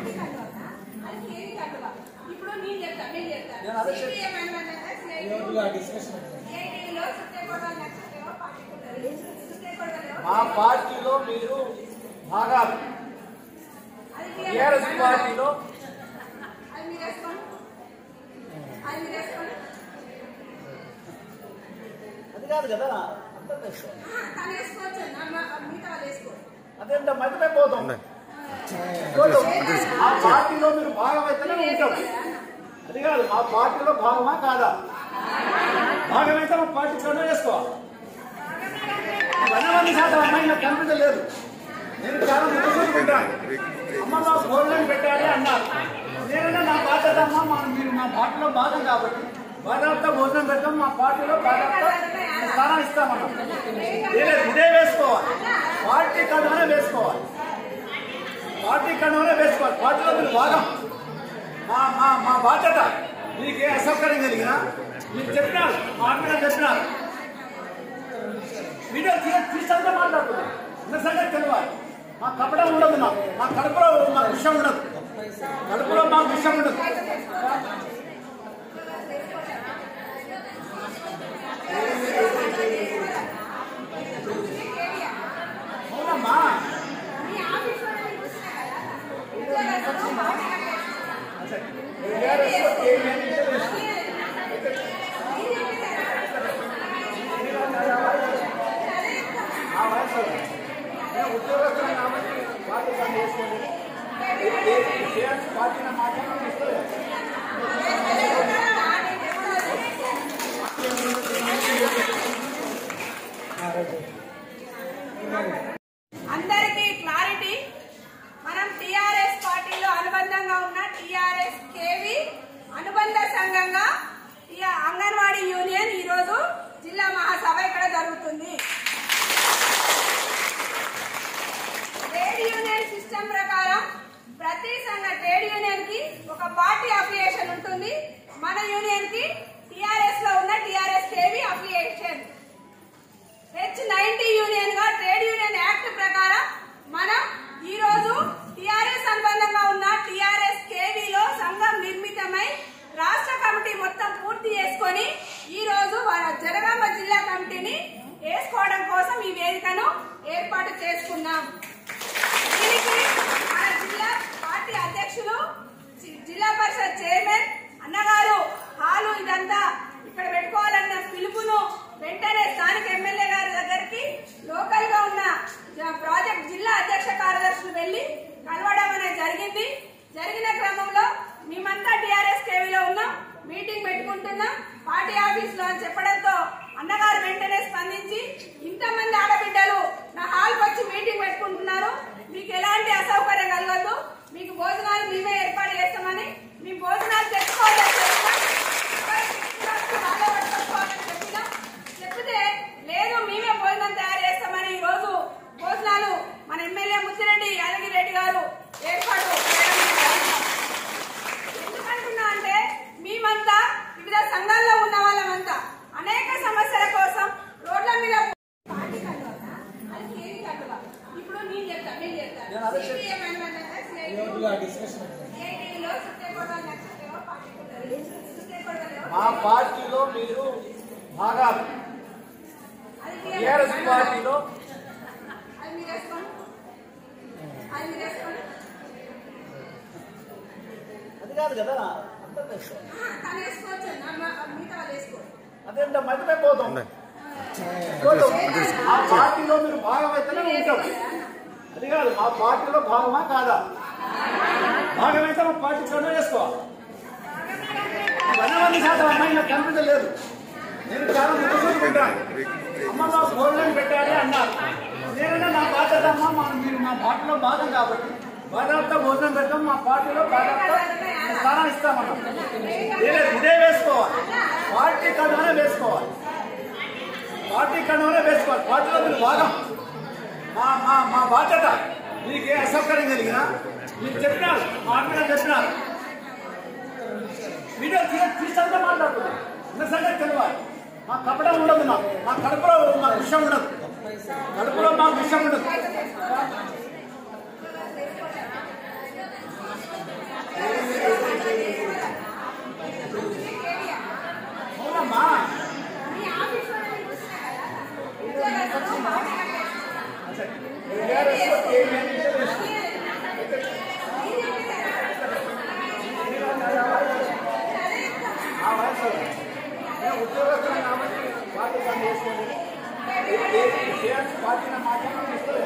Party కండువా అది KV కండువా ఇప్పుడు నేను చెప్తాను నేను చెప్తాను నేను అదే చెప్తాను. సిపిఎం అనగానే ఎవరిలో ఆ డిస్కషన్ సిఐటిలో సుత్తేగొడవ నక్షత్రమో పార్టీ ఉంటుంది సుత్తేగొడవలో మా పార్టీలో మీరు భాగాలు అది టీఆర్ఎస్ పార్టీలో అది మీరు వేసుకోండి అది మీరు వేసుకోండి అది కాదు కదా అందరూ వేసుకోవాలి. ఆ, తను వేసుకోవచ్చు నా- మా- మిగతా వాళ్ళు వేసుకోరు అదేంటో మధ్యపోతాం ఆ పార్టీలో మీరు భాగం అయితేనే ఉంటాం అది కాదు ఆ పార్టీలో భాగమా కాదా భాగమైతే మా పార్టీ చదువు చేసుకోవాలి వంద శాతం అమ్మాయి నాకు కనిపించలేదు నేను చాలా ముట్టుకుంటాను అమ్మ మా భోజనం పెట్టాలి అన్నారు నేనన్నా నా బాధ్యత అమ్మ మా మీరు మా పార్టీలో భాగం కాబట్టి బాధ్యత భోజనం పెట్టాం మా పార్టీలో బాధ్యత స్థానం ఇస్తామన్నాం ఇదే ఇదే వేసుకోవాలి పార్టీ కండువనే వేసుకోవాలి పార్టీ కండువనే వేసుకోవాలి పార్టీలో మీరు భాగం మా మా మా బాధ్యత మీకు ఏ అసౌకర్యం కలిగినా మీరు చెప్పినారు మా మీద చెప్పినారు వీడియో తీసంతా మాట్లాడుతున్నాం ఉన్న సంగతి తెలియాలి మా కపడం ఉండదు మాకు మా కడుపులో మాకు విషయం ఉండదు కడుపులో మాకు విషయం ఉండదు అవునమ్మా మీ ఆఫీస్లో నేను చూసినా కదా ఉద్యోగస్తులు పార్టీ ఆ వయసు నేను ఉద్యోగస్తులు కాబట్టి పార్టీ పని చేసుకోండి పార్టీ మాట్లాడడం ఇస్తలేదు అందరికీ క్లారిటీ మనం టిఆర్ఎస్ పార్టీలో అనుబంధంగా ఉన్న టిఆర్ఎస్ కేవి అనుబంధ సంఘంగా ఈ అంగన్వాడీ యూనియన్ ఈ రోజు జిల్లా మహాసభ ఇక్కడ జరుగుతుంది ట్రేడ్ యూనియన్ సిస్టమ్ ప్రకారం ప్రతి సంఘ ట్రేడ్ యూనియన్ కి ఒక పార్టీ అఫిలియేషన్ ఉంటుంది మన యూనియన్ కి టిఆర్ఎస్ లో ఉన్న TRS KV affiliation H ninety union గా ట్రేడ్ యూనియన్ యాక్ట్ ప్రకారం మనం ఈ రోజు టిఆర్ఎస్ అనుబంధంగా ఉన్న టిఆర్ఎస్ కేవీలో సంఘం నిర్మితమై రాష్ట్ర కమిటీ మొత్తం పూర్తి చేసుకొని ఈ రోజు మన జనగామ జిల్లా కమిటీని వేసుకోవడం కోసం ఈ వేదికను ఏర్పాటు చేసుకున్నాం దీనికి మన జిల్లా పార్టీ అధ్యక్షులు జి- జిల్లా పరిషత్ చైర్మన్ అన్నగారు హాలు ఇదంతా ఇక్కడ పెట్టుకోవాలన్న పిలుపును వెంటనే స్థానిక ఎమ్మెల్యే గారి దగ్గరికి లోకల్ గా ఉన్న జ- ప్రాజెక్ట్ జిల్లా అధ్యక్ష కార్యదర్శులు వెళ్లి కలవడం అనేది జరిగింది జరిగిన క్రమంలో మేమంతా టిఆర్ఎస్ కేవీలో ఉన్నాం మీటింగ్ పెట్టుకుంటున్నాం పార్టీ ఆఫీస్ లో అని చెప్పడంతో అన్నగారు వెంటనే స్పందించి ఇంతమంది ఆడబిడ్డలు నా హాల్కి వచ్చి మీటింగ్ పెట్టుకుంటున్నారు మీకు ఎలాంటి అసౌకర్యం కలగద్దు మీకు భోజనాలు మేమే ఏర్పాటు చేస్తామని మీ భోజనాలు తెచ్చుకోవాలని చెప్పినాం. ఎవరికి ఇచ్చినట్టు వాళ్ళే పట్టుకొచ్చుకోవాలని చెప్పినాం. చెప్తే లేదు మేమే భోజనం తయారు చేస్తామని ఈ రోజు భోజనాలు మన ఎమ్మెల్యే ముచ్చిరెడ్డి యాదగిరి రెడ్డి గారు ఏర్పాటు చేయడం జరిగింది. ఎందుకంటున్నా అంటే మేమంతా వివిధ సంఘాల్లో ఉన్న వాళ్ళమంతా అనేక సమస్యల కోసం రోడ్ల మీద పార్టీ కండువా అది కేవీ కండువా ఇప్పుడు నేను చెప్తాను నేను నేను అదే చెప్తాను చెప్తాను. సిపిఎం అనగానే ఎవరిలో ఆ డిస్కషన్ సిఐటిలో సుత్తేగొడవ నక్షత్రమో పార్టీ ఉంటుంది సుత్తేగొడవలో మా పార్టీలో మీరు భాగాలు అది టీఆర్ఎస్ పార్టీలో అది మీరు వేసుకోండి అది మీరు వేసుకోండి అది కాదు కదా అందరూ వేసుకోవాలి ఆ, తను వేసుకోవచ్చు నా- మా- మిగతా వాళ్ళు వేసుకోరు అదేంటో మధ్యపోతాం ఆ పార్టీలో మీరు భాగం అయితేనే ఉంటాం అది కాదు మా పార్టీలో భాగమా కాదా భాగమైతే మా పార్టీ చదువు చేసుకోవాలి వంద శాతం అమ్మాయి నాకు కనిపించలేదు నేను చాలా ముట్టుకుంటాను అమ్మ మా భోజనం పెట్టాలి అన్నారు నేనన్నా నా బాధ్యత అమ్మ మా మీరు మా పార్టీలో భాగం కాబట్టి బాధ్యత భోజనం పెట్టాం మా పార్టీలో బాధ్యత స్థానం ఇస్తామన్నాం ఇదే ఇదే వేసుకోవాలి పార్టీ కండువనే వేసుకోవాలి పార్టీ కండువనే వేసుకోవాలి పార్టీలో మీరు భాగం మా మా మా బాధ్యత మీకు ఏ అసౌకర్యం కలిగినా మీరు చెప్పినారు మా మీద చెప్పినారు వీడియో తీసంతా మాట్లాడుతున్నాం ఉన్న సంగతి తెలియాలి మా కపడం ఉండదు మాకు మా కడుపులో మాకు విషయం ఉండదు కడుపులో మాకు విషయం ఉండదు కేవీ అని తెలుసు. ఆ వయసు నేను ఉద్యోగస్తులు కాబట్టి పార్టీ పని చేసుకోండి ఏ- ఏ- ఏ పార్టీ నా మాట ఇస్తలేదు